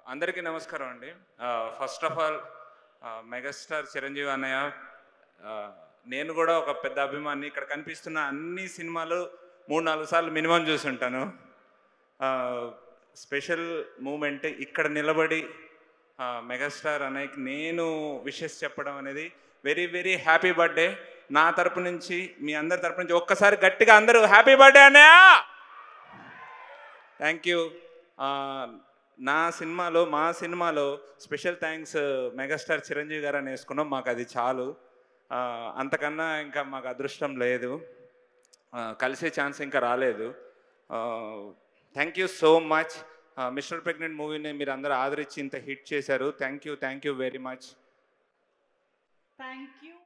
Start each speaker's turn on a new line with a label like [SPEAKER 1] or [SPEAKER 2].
[SPEAKER 1] అందరికీ నమస్కారం అండి first of all megastar Chiranjeevi అన్నయ్య ఆ, నేను కూడా ఒక పెద్ద అభిమాని ఇక్కడ కనిపిస్తున్న అన్ని సినిమాలు మూడు నాలుగు సార్లు మినిమం చూసుంటాను స్పెషల్ మూమెంట్ ఇక్కడ నిలబడి ఆ, మెగాస్టార్ అన్నయ్యకి నేను విషెస్ చెప్పడం అనేది వెరీ వెరీ హ్యాపీ బర్త్డే నా తరపు నుంచి మీ అందరి తరపు నుంచి ఒక్కసారి గట్టిగా అందరూ హ్యాపీ బర్త్డే అన్నయ్య థ్యాంక్ యూ నా సినిమాలో మా సినిమాలో స్పెషల్ థ్యాంక్స్ మెగాస్టార్ చిరంజీవి గారు అని వేసుకున్నాం మాకు అది చాలు ఆ, అంతకన్నా ఇంకా మాకు అదృష్టం లేదు ఆ, కలిసే ఛాన్స్ ఇంకా రాలేదు thank you so much mister pregnant మూవీని మీరు అందరూ ఆదరించి ఇంత హిట్ చేశారు thank you thank you very much
[SPEAKER 2] thank you